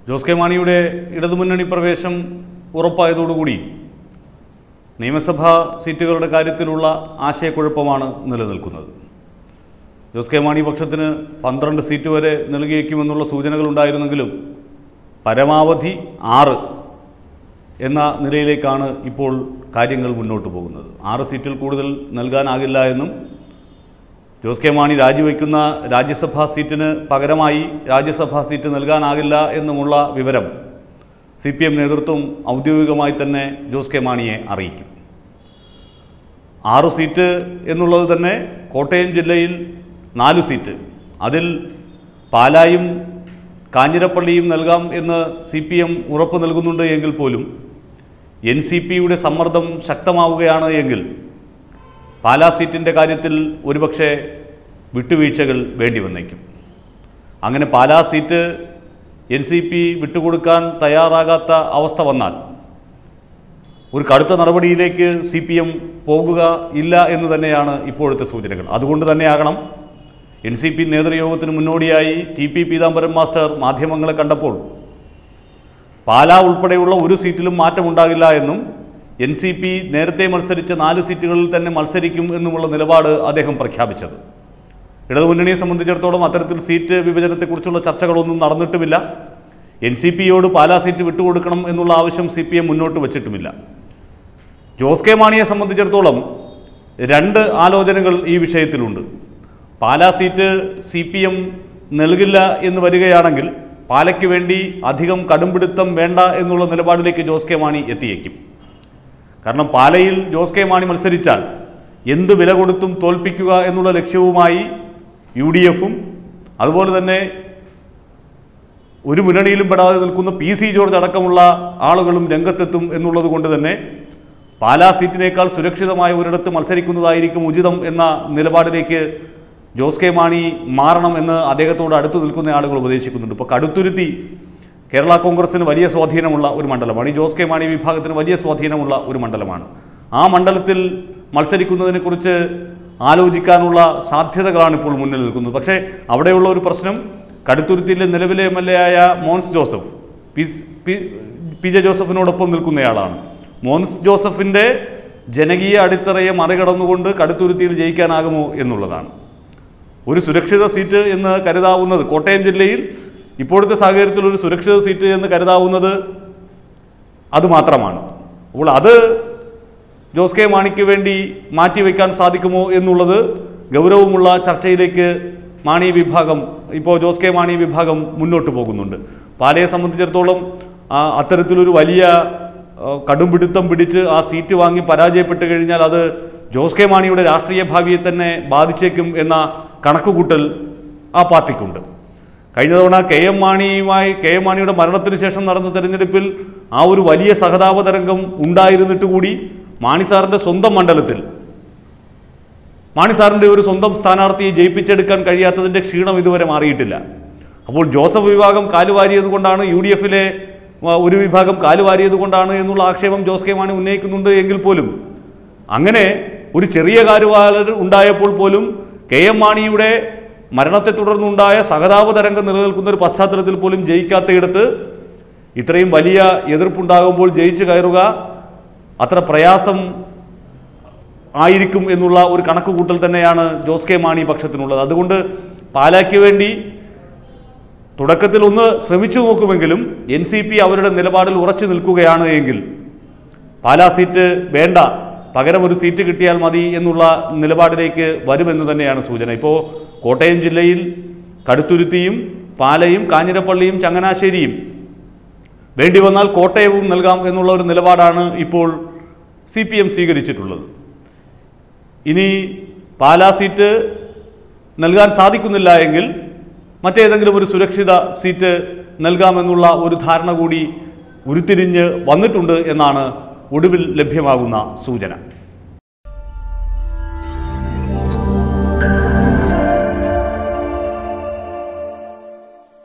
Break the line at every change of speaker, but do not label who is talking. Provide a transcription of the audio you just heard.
Jose K മാണിയുടെ ഇടതുമുന്നണി പ്രവേശം ഉറപ്പായതോടുകൂടി നിയമസഭാ സീറ്റുകളുടെ കാര്യത്തിലുള്ള ആശയക്കുഴപ്പമാണ് നിലനിൽക്കുന്നത് ജോസ് കെ മാണി പക്ഷത്തിന് പന്ത്രണ്ട് സീറ്റ് വരെ നൽകിയേക്കുമെന്നുള്ള സൂചനകളുണ്ടായിരുന്നെങ്കിലും പരമാവധി ആറ് എന്ന നിലയിലേക്കാണ് ഇപ്പോൾ കാര്യങ്ങൾ മുന്നോട്ട് പോകുന്നത് ആറ് സീറ്റിൽ കൂടുതൽ നൽകാനാകില്ല എന്നും ജോസ് കെ മാണി രാജിവെക്കുന്ന രാജ്യസഭാ സീറ്റിന് പകരമായി രാജ്യസഭാ സീറ്റ് നൽകാനാകില്ല എന്നുമുള്ള വിവരം സി പി എം നേതൃത്വം ഔദ്യോഗികമായി തന്നെ ജോസ് കെ മാണിയെ അറിയിക്കും ആറു സീറ്റ് എന്നുള്ളത് തന്നെ കോട്ടയം ജില്ലയിൽ നാലു സീറ്റ് അതിൽ പാലായും കാഞ്ഞിരപ്പള്ളിയും നൽകാം എന്ന് സി പി എം ഉറപ്പ് നൽകുന്നുണ്ട് എങ്കിൽ പോലും എൻ സി പിയുടെ സമ്മർദ്ദം ശക്തമാവുകയാണ് എങ്കിൽ പാലാ സീറ്റിൻ്റെ കാര്യത്തിൽ ഒരുപക്ഷെ വിട്ടുവീഴ്ചകൾ വേണ്ടി വന്നേക്കും അങ്ങനെ Pala seat N C P വിട്ടുകൊടുക്കാൻ തയ്യാറാകാത്ത അവസ്ഥ വന്നാൽ ഒരു കടുത്ത നടപടിയിലേക്ക് സി പി എം പോകുക ഇല്ല എന്ന് തന്നെയാണ് ഇപ്പോഴത്തെ സൂചനകൾ അതുകൊണ്ട് തന്നെയാകണം എൻ സി പി നേതൃയോഗത്തിന് മുന്നോടിയായി ടി പി പീതാംബരം മാസ്റ്റർ മാധ്യമങ്ങളെ കണ്ടപ്പോൾ പാലാ ഉൾപ്പെടെയുള്ള ഒരു സീറ്റിലും മാറ്റമുണ്ടാകില്ല എന്നും എൻ സി പി നേരത്തെ മത്സരിച്ച നാല് സീറ്റുകളിൽ തന്നെ മത്സരിക്കും എന്നുമുള്ള നിലപാട് അദ്ദേഹം പ്രഖ്യാപിച്ചത് ഇടതുമുന്നണിയെ സംബന്ധിച്ചിടത്തോളം അത്തരത്തിൽ സീറ്റ് വിഭജനത്തെക്കുറിച്ചുള്ള ചർച്ചകളൊന്നും നടന്നിട്ടുമില്ല എൻ സി പിയോട് പാലാ സീറ്റ് വിട്ടുകൊടുക്കണം എന്നുള്ള ആവശ്യം സി പി എം മുന്നോട്ട് വച്ചിട്ടുമില്ല ജോസ് കെ മാണിയെ സംബന്ധിച്ചിടത്തോളം രണ്ട് ആലോചനകൾ ഈ വിഷയത്തിലുണ്ട് Pala seat C P M നൽകില്ല എന്ന് വരികയാണെങ്കിൽ പാലയ്ക്ക് വേണ്ടി അധികം കടുംപിടുത്തം വേണ്ട എന്നുള്ള നിലപാടിലേക്ക് ജോസ് കെ മാണി എത്തിയേക്കും കാരണം പാലയിൽ ജോസ് കെ മാണി മത്സരിച്ചാൽ എന്ത് വില കൊടുത്തും തോൽപ്പിക്കുക എന്നുള്ള ലക്ഷ്യവുമായി യു ഡി എഫും അതുപോലെ തന്നെ ഒരു മുന്നണിയിലും പെടാതെ നിൽക്കുന്ന പി സി ജോർജ് അടക്കമുള്ള ആളുകളും രംഗത്തെത്തും എന്നുള്ളത് കൊണ്ട് തന്നെ പാലാ സീറ്റിനേക്കാൾ സുരക്ഷിതമായ ഒരിടത്ത് മത്സരിക്കുന്നതായിരിക്കും ഉചിതം എന്ന നിലപാടിലേക്ക് ജോസ് കെ മാണി മാറണം എന്ന് അദ്ദേഹത്തോട് അടുത്തു നിൽക്കുന്ന ആളുകൾ ഉപദേശിക്കുന്നുണ്ട് ഇപ്പോൾ കടുത്തുരുത്തി കേരള കോൺഗ്രസിന് വലിയ സ്വാധീനമുള്ള ഒരു മണ്ഡലമാണ് ഈ ജോസ് കെ മാണി വിഭാഗത്തിന് വലിയ സ്വാധീനമുള്ള ഒരു മണ്ഡലമാണ് ആ മണ്ഡലത്തിൽ മത്സരിക്കുന്നതിനെക്കുറിച്ച് ആലോചിക്കാനുള്ള സാധ്യതകളാണ് ഇപ്പോൾ മുന്നിൽ നിൽക്കുന്നത് പക്ഷേ അവിടെയുള്ള ഒരു പ്രശ്നം കടുത്തുരുത്തിയിലെ നിലവിലെ എം എൽ എ ആയ Mons Joseph P P- P J ജോസഫിനോടൊപ്പം നിൽക്കുന്നയാളാണ് മോൻസ് ജോസഫിൻ്റെ ജനകീയ അടിത്തറയെ മറികടന്നുകൊണ്ട് കടുത്തുരുത്തിയിൽ ജയിക്കാനാകുമോ എന്നുള്ളതാണ് ഒരു സുരക്ഷിത സീറ്റ് എന്ന് കരുതാവുന്നത് കോട്ടയം ജില്ലയിൽ ഇപ്പോഴത്തെ സാഹചര്യത്തിൽ ഒരു സുരക്ഷിത സീറ്റ് എന്ന് കരുതാവുന്നത് അത് മാത്രമാണ് അപ്പോൾ അത് ജോസ് കെ മാണിക്ക് വേണ്ടി മാറ്റിവെക്കാൻ സാധിക്കുമോ എന്നുള്ളത് ഗൗരവമുള്ള ചർച്ചയിലേക്ക് മാണി വിഭാഗം ഇപ്പോൾ ജോസ് കെ മാണി വിഭാഗം മുന്നോട്ട് പോകുന്നുണ്ട് പാലയെ സംബന്ധിച്ചിടത്തോളം ആ, അത്തരത്തിലൊരു വലിയ ആ, കടുംപിടുത്തം പിടിച്ച് ആ സീറ്റ് വാങ്ങി പരാജയപ്പെട്ട് കഴിഞ്ഞാൽ അത് ജോസ് കെ മാണിയുടെ രാഷ്ട്രീയ ഭാവിയെ തന്നെ ബാധിച്ചേക്കും എന്ന കണക്കുകൂട്ടൽ ആ പാർട്ടിക്കുണ്ട് കഴിഞ്ഞ തവണ കെ എം മാണിയുമായി കെ എം മാണിയുടെ മരണത്തിന് ശേഷം നടന്ന തെരഞ്ഞെടുപ്പിൽ ആ ഒരു വലിയ സഹതാപ തരംഗം ഉണ്ടായിരുന്നിട്ട് കൂടി മാണി സാറിന്റെ സ്വന്തം മണ്ഡലത്തിൽ മാണി സാറിന്റെ ഒരു സ്വന്തം സ്ഥാനാർത്ഥിയെ ജയിപ്പിച്ചെടുക്കാൻ കഴിയാത്തതിന്റെ ക്ഷീണം ഇതുവരെ മാറിയിട്ടില്ല അപ്പോൾ ജോസഫ് വിഭാഗം കാലുവാരിയത് കൊണ്ടാണ് യു ഡി എഫിലെ ഒരു വിഭാഗം കാലുവാരിയത് കൊണ്ടാണ് എന്നുള്ള ആക്ഷേപം ജോസ് കെ മാണി ഉന്നയിക്കുന്നുണ്ട് എങ്കിൽ പോലും അങ്ങനെ ഒരു ചെറിയ കാലുവാരൽ ഉണ്ടായപ്പോൾ പോലും കെ എം മാണിയുടെ മരണത്തെ തുടർന്നുണ്ടായ സഹതാപ തരംഗം നിലനിൽക്കുന്ന ഒരു പശ്ചാത്തലത്തിൽ പോലും ജയിക്കാത്തയിടത്ത് ഇത്രയും വലിയ എതിർപ്പുണ്ടാകുമ്പോൾ ജയിച്ചു കയറുക അത്ര പ്രയാസം ആയിരിക്കും എന്നുള്ള ഒരു കണക്കുകൂട്ടൽ തന്നെയാണ് ജോസ് കെ മാണി പക്ഷത്തിനുള്ളത് അതുകൊണ്ട് പാലായ്ക്ക് വേണ്ടി തുടക്കത്തിൽ ഒന്ന് ശ്രമിച്ചു നോക്കുമെങ്കിലും എൻ സി പി അവരുടെ നിലപാടിൽ ഉറച്ചു നിൽക്കുകയാണ് എങ്കിൽ പാലാ സീറ്റ് വേണ്ട പകരം ഒരു സീറ്റ് കിട്ടിയാൽ മതി എന്നുള്ള നിലപാടിലേക്ക് വരുമെന്ന് തന്നെയാണ് സൂചന ഇപ്പോൾ കോട്ടയം ജില്ലയിൽ കടുത്തുരുത്തിയും പാലയും കാഞ്ഞിരപ്പള്ളിയും ചങ്ങനാശ്ശേരിയും വേണ്ടി വന്നാൽ കോട്ടയവും നൽകാം എന്നുള്ള ഒരു നിലപാടാണ് ഇപ്പോൾ സി പി എം സ്വീകരിച്ചിട്ടുള്ളത് ഇനി പാലാ സീറ്റ് നൽകാൻ സാധിക്കുന്നില്ല എങ്കിൽ മറ്റേതെങ്കിലും ഒരു സുരക്ഷിത സീറ്റ് നൽകാമെന്നുള്ള ഒരു ധാരണ കൂടി ഉരുത്തിരിഞ്ഞ് വന്നിട്ടുണ്ട് എന്നാണ് ഒടുവിൽ ലഭ്യമാകുന്ന സൂചന